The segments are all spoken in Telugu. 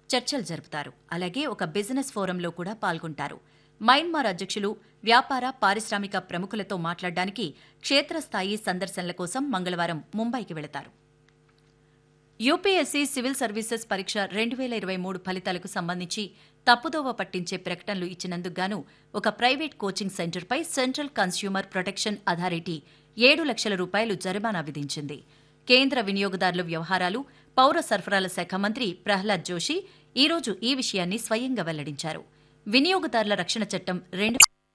చర్చలు జరుపుతారు అలాగే ఒక బిజినెస్ ఫోరంలో కూడా పాల్గొంటారు మయన్మార్ అధ్యక్షులు వ్యాపార పారిశ్రామిక ప్రముఖులతో మాట్లాడడానికి క్షేత్రస్థాయి సందర్శనల కోసం మంగళవారం ముంబైకి వెళతారు యూపీఎస్సీ సివిల్ సర్వీసెస్ పరీక్ష రెండు వేల ఇరవై మూడు ఫలితాలకు సంబంధించి తప్పుదోవ పట్టించే ప్రకటనలు ఇచ్చినందుకు గాను ఒక ప్రైవేట్ కోచింగ్ సెంటర్పై సెంట్రల్ కన్స్యూమర్ ప్రొటెక్షన్ అథారిటీ ఏడు లక్షల రూపాయలు జరిమానా విధించింది కేంద్ర వినియోగదారుల వ్యవహారాలు పౌర సరఫరాల శాఖ మంత్రి ప్రహ్లాద్ జోషి ఈ రోజు ఈ విషయాన్ని స్వయంగా వెల్లడించారు వినియోగదారుల రక్షణ చట్టం రెండు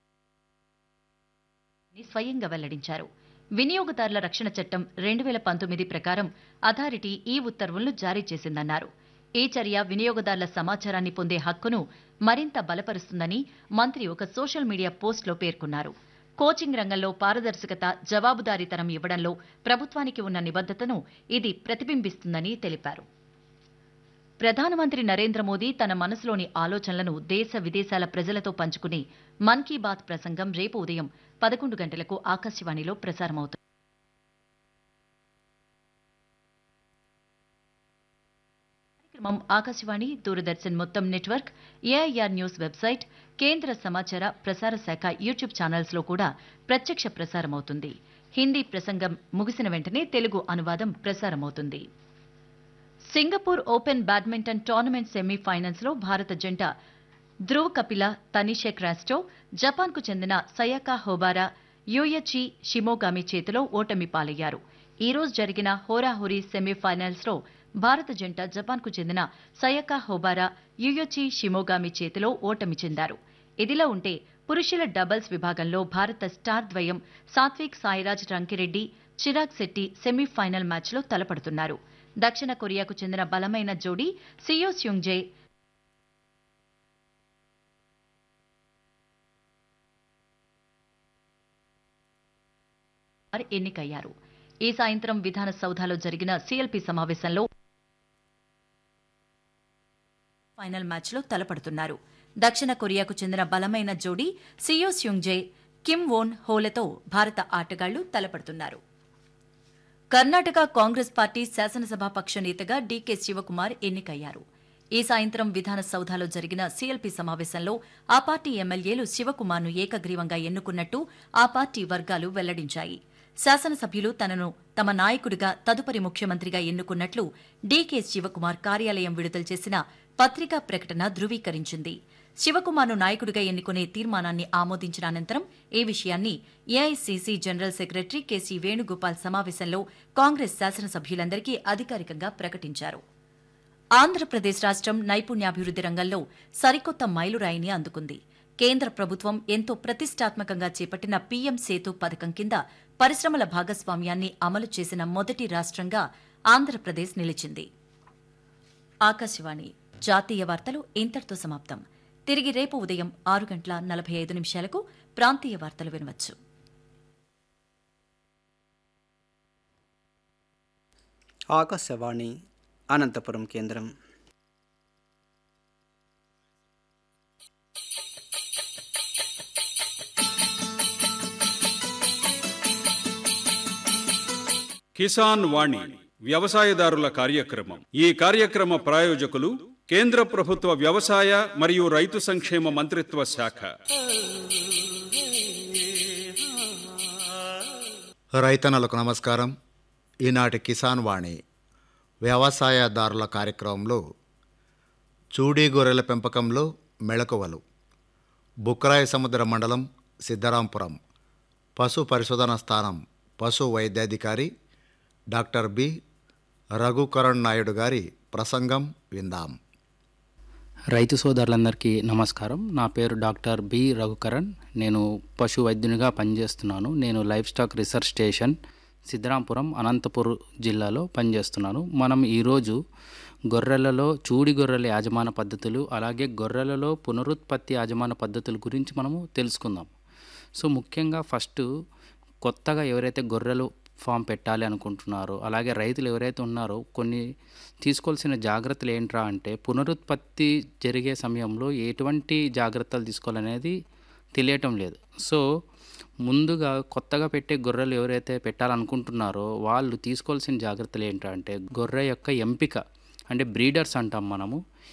స్వయంగా వెల్లడించారు వినియోగదారుల రక్షణ చట్టం రెండు వేల పంతొమ్మిది ప్రకారం అథారిటీ ఈ ఉత్తర్వులను జారీ చేసిందన్నారు ఈ చర్య వినియోగదారుల సమాచారాన్ని పొందే హక్కును మరింత బలపరుస్తుందని మంత్రి ఒక సోషల్ మీడియా పోస్టులో పేర్కొన్నారు కోచింగ్ రంగంలో పారదర్శకత జవాబుదారీతనం ఇవ్వడంలో ప్రభుత్వానికి ఉన్న నిబద్ధతను ఇది ప్రతిబింబిస్తుందని తెలిపారు ప్రధానమంత్రి నరేంద్ర మోదీ తన మనసులోని ఆలోచనలను దేశ విదేశాల ప్రజలతో పంచుకునే మన్ కీ బాత్ ప్రసంగం రేపు ఉదయం పదకొండు గంటలకు ఆకాశవాణిలో ప్రసారమవుతుంది కార్యక్రమం ఆకాశవాణి దూరదర్శన్ మొత్తం నెట్వర్క్ ఏఐఆర్ న్యూస్ వెబ్సైట్ కేంద్ర సమాచార ప్రసార శాఖ యూట్యూబ్ ఛానల్స్లో కూడా ప్రత్యక్ష ప్రసారమవుతుంది హిందీ ప్రసంగం ముగిసిన వెంటనే తెలుగు అనువాదం ప్రసారమవుతుంది Singapore open badminton tournament semifinals లో భారత జంట ధ్రువ్ కపిల తనిషే క్రాస్టో జపాన్కు చెందిన సయాకా హోబారా యూయచి షిమోగామి చేతిలో ఓటమి పాలయ్యారు ఈ రోజు జరిగిన హోరాహోరీ సెమీఫైనల్స్ లో భారత జంట జపాన్కు చెందిన సయకా హోబారా యుయోచి షిమోగామి చేతిలో ఓటమి చెందారు ఇదిలా ఉంటే పురుషుల డబుల్స్ విభాగంలో భారత స్టార్ ద్వయం సాత్విక్ సాయిరాజ్ రంకిరెడ్డి చిరాగ్ శెట్టి సెమీఫైనల్ మ్యాచ్లో తలపడుతున్నారు దక్షిణ కొరియాకు చెందిన బలమైన జోడీ సియో స్యుంగ్జే ఎన్నికయ్యారు ఈ సాయంత్రం విధాన సౌధాలో జరిగిన సీఎల్పీ సమావేశంలో ఫైనల్ మ్యాచ్లో తలపడుతున్నారు దక్షిణ కొరియాకు చెందిన బలమైన జోడీ సియో స్యుంగ్జే కిమ్ వోన్ హోలతో భారత ఆటగాళ్లు తలపడుతున్నారు కర్ణాటక కాంగ్రెస్ పార్టీ శాసనసభాపక్ష నేతగా డీకే శివకుమార్ ఎన్నికయ్యారు ఈ సాయంత్రం విధాన సౌధాలో జరిగిన సీఎల్పీ సమావేశంలో ఆ పార్టీ ఎమ్మెల్యేలు శివకుమార్ను ఏకగ్రీవంగా ఎన్నుకున్నట్టు ఆ పార్టీ వర్గాలు వెల్లడించాయి శాసనసభ్యులు తనను తమ నాయకుడిగా తదుపరి ముఖ్యమంత్రిగా ఎన్నుకున్నట్లు డీకే శివకుమార్ కార్యాలయం విడుదల చేసిన పత్రికా ప్రకటన ధృవీకరించింది శివకుమార్ను నాయకుడిగా ఎన్నుకునే తీర్మానాన్ని ఆమోదించిన అనంతరం ఈ విషయాన్ని AICC general secretary KC Venugopal సమావేశంలో కాంగ్రెస్ శాసనసభ్యులందరికీ అధికారికంగా ప్రకటించారు ఆంధ్రప్రదేశ్ రాష్ట్రం నైపుణ్యాభివృద్ది రంగంలో సరికొత్త మైలురాయిని అందుకుంది కేంద్ర ప్రభుత్వం ఎంతో ప్రతిష్టాత్మకంగా చేపట్టిన పీఎం సేతు పథకం కింద పరిశ్రమల భాగస్వామ్యాన్ని అమలు చేసిన మొదటి రాష్ట్రంగా ఆంధ్రప్రదేశ్ నిలిచింది ఆకాశవాణి జాతీయ వార్తలు ఇంతటితో సమాప్తం తిరిగి రేపు ఉదయం ఆరు గంటల నలభై ఐదు నిమిషాలకు ప్రాంతీయ వార్తలు వినవచ్చు ఆకాశవాణి అనంతపురం కేంద్రం కిసాన్ వాణి వ్యవసాయదారుల కార్యక్రమం ఈ కార్యక్రమ ప్రాయోజకులు కేంద్ర ప్రభుత్వ వ్యవసాయ మరియు రైతు సంక్షేమ మంత్రిత్వ శాఖ రైతన్నలకు నమస్కారం ఈనాటి కిసాన్ వాణి వ్యవసాయదారుల కార్యక్రమంలో చూడీ గొర్రెల పెంపకంలో మెళకువలు బుక్రాయ సముద్ర మండలం సిద్ధరాంపురం పశు పరిశోధన స్థానం పశు వైద్యాధికారి డాక్టర్ బి రఘుకరణ్ నాయుడు గారి ప్రసంగం విందాం రైతు సోదరులందరికీ నమస్కారం నా పేరు డాక్టర్ బి రఘుకరణ్ నేను పశు వైద్యునిగా పనిచేస్తున్నాను నేను livestock research station Siddarampuram Anantapur జిల్లాలో పనిచేస్తున్నాను మనం ఈరోజు గొర్రెలలో చూడి గొర్రెల యాజమాన పద్ధతులు అలాగే గొర్రెలలో పునరుత్పత్తి యాజమాన పద్ధతుల గురించి మనము తెలుసుకుందాం సో ముఖ్యంగా ఫస్ట్ కొత్తగా ఎవరైతే గొర్రెలు ఫామ్ పెట్టాలి అనుకుంటున్నారో అలాగే రైతులు ఎవరైతే ఉన్నారో కొన్ని తీసుకోవాల్సిన జాగ్రత్తలు ఏంట్రా అంటే పునరుత్పత్తి జరిగే సమయంలో ఎటువంటి జాగ్రత్తలు తీసుకోవాలనేది తెలియటం లేదు సో ముందుగా కొత్తగా పెట్టే గొర్రెలు ఎవరైతే పెట్టాలనుకుంటున్నారో వాళ్ళు తీసుకోవాల్సిన జాగ్రత్తలు ఏంటంటే గొర్రె యొక్క ఎంపిక అంటే బ్రీడర్స్ అంటాం మనము